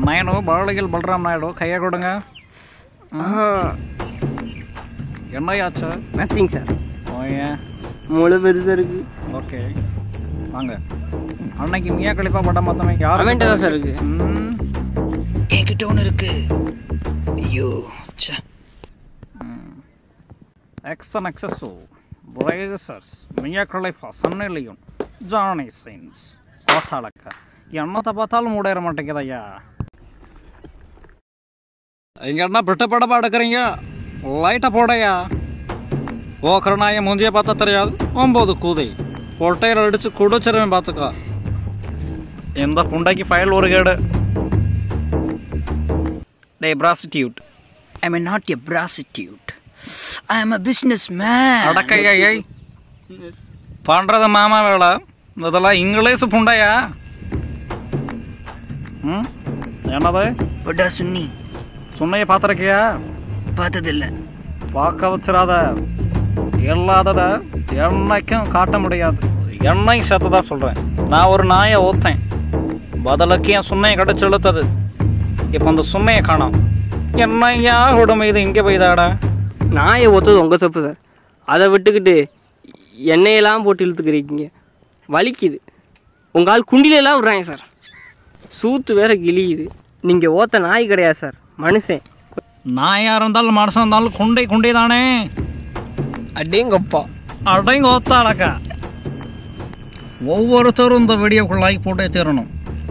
నేను பாலகில் பல்ராம் நாயுடு கையை கொடுங்க என்னையாச்சு நத்திங் சார் ஓயே மூளை பெருசாக இருக்கு ஓகே வாங்க அன்னைக்கு மியா கழிப்பா படம் பார்த்தவன் யார் அவன்கிட்ட தான் சார் இருக்கு என்கிட்ட ஒன்று இருக்கு ஐயோ எக்ஸன் எக்ஸஸோ பிரேசர்ஸ் மியா கழிப்பா சன்னி லியோன் ஜானி சைன்ஸ் கோட்டாளக்க என்னத்தை பார்த்தாலும் மூடேற மாட்டேங்குதையா இங்க என்ன பிட்ட படமா எடுக்கிறீங்க லைட்டை போடையா ஓக்கரனாய மூஞ்சியை பார்த்தா தெரியாது ஒம்பது கூதை பொட்டையில் அடிச்சு குடிச்சிருவேன் பார்த்துக்கோ இந்த புண்டைக்கு ஃபைல் ஒரு கேடு டே prostitute I am not a prostitute I am a business man அடக்கையை பண்ணுறது மாமா வேலை இதெல்லாம் இங்கிலீஷ் புண்டையா ம் என்னது பட்டா சுன்னி சுண்ணையை பார்த்துருக்கியா பார்த்ததில்ல பார்க்க வச்சிடாத இல்லாதத என்னைக்கும் காட்ட முடியாது எண்ணெய் சேர்த்து தான் சொல்கிறேன் நான் ஒரு நாயை ஊத்தேன் பதிலுக்கு என் சுண்ணையை கடிச்சு இழுத்தது இப்போ அந்த சுண்ணையை காணோம் என்னையா உடம்பு இது இங்கே போய்தாடா நாயை ஒத்தது உங்கள் தப்பு சார் அதை விட்டுக்கிட்டு எண்ணெயெல்லாம் போட்டு இழுத்துக்கிறீங்க வலிக்குது உங்கள் ஆள் குண்டிலெல்லாம் விட்றாங்க சார் சூத்து வேற கிழியுது நீங்கள் ஓத்த நாய் கிடையாது சார் மனுஷன் நாயாக இருந்தாலும் மனுஷன் இருந்தாலும் குண்டை குண்டை தானே அடேங்கப்பா அடைங்க ஒத்தாளக்கா ஒவ்வொருத்தரும் இந்த வீடியோக்குள்ள லைக் போட்டே தீரணும்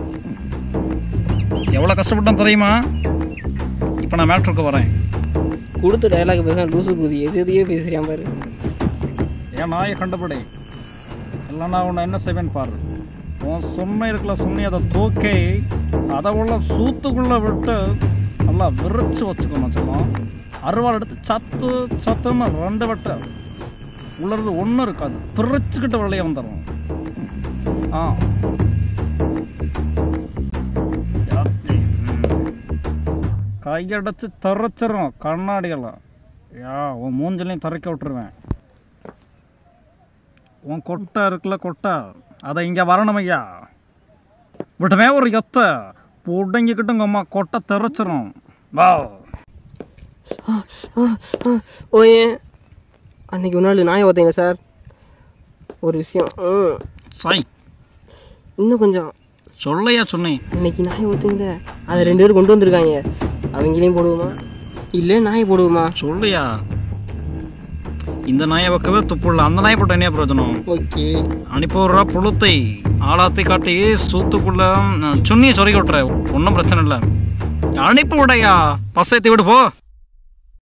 எவ்வளோ கஷ்டப்பட்டோம் தெரியுமா இப்போ நான் மேட்ருக்கு வரேன் கொடுத்த டைலாக் பேச லூசு குதி எது எதையோ பேசுறியான் பாரு என் நாயை கண்டுபிடி இல்லைன்னா உன்னை என்ன செய்வேன் பாரு உன் சுண்ணை இருக்கல சுண்ணி அதை தூக்கி அதை உள்ள சூத்துக்குள்ளே விட்டு நல்லா விரிச்சு வச்சுக்கணும் சொல்லும் அருவாள் எடுத்து சத்து சத்துன்னு ரெண்டு வெட்ட உள்ளது ஒன்றும் இருக்காது பிரிச்சுக்கிட்டு வெளியே வந்துடும் ஆ ஜாஸ்தி. ம். கையடைச்சு தரைச்சிரும் கண்ணாடியெல்லாம் யா உன் மூஞ்சிலையும் தரைக்க விட்டுருவேன் உன் கொட்டை இருக்குல்ல கொட்டை அதை இங்கே வரணும் ஐயா விட்டுமே ஒரு எத்த புடங்கிக்கிட்டு உங்கள் அம்மா கொட்டை தெரைச்சிரும் வா ஓயே அன்னைக்கு ஒரு நாள் நாயை ஓத்தீங்க சார் ஒரு விஷயம் ம், சை இன்னும் கொஞ்சம் சொல்லையா சொன்னேன் அன்னைக்கு நாயை ஓத்துங்க அதை ரெண்டு பேரும் கொண்டு வந்திருக்காங்க அவங்களையும் போடுவோமா இல்லை நாயை போடுவோமா சொல்லையா இந்த நாயை வைக்கவே துப்புள்ள அந்த நாயை போட்டு என்ன பிரயோஜனம் ஓகே அனுப்பி விட்றா புழுத்தை ஆளாத்தி காட்டி சூத்துக்குள்ள சுண்ணியை சொருகி விட்டுற ஒன்றும் பிரச்சனை இல்லை அனுப்பி விடையா பசைத்தி விடு போ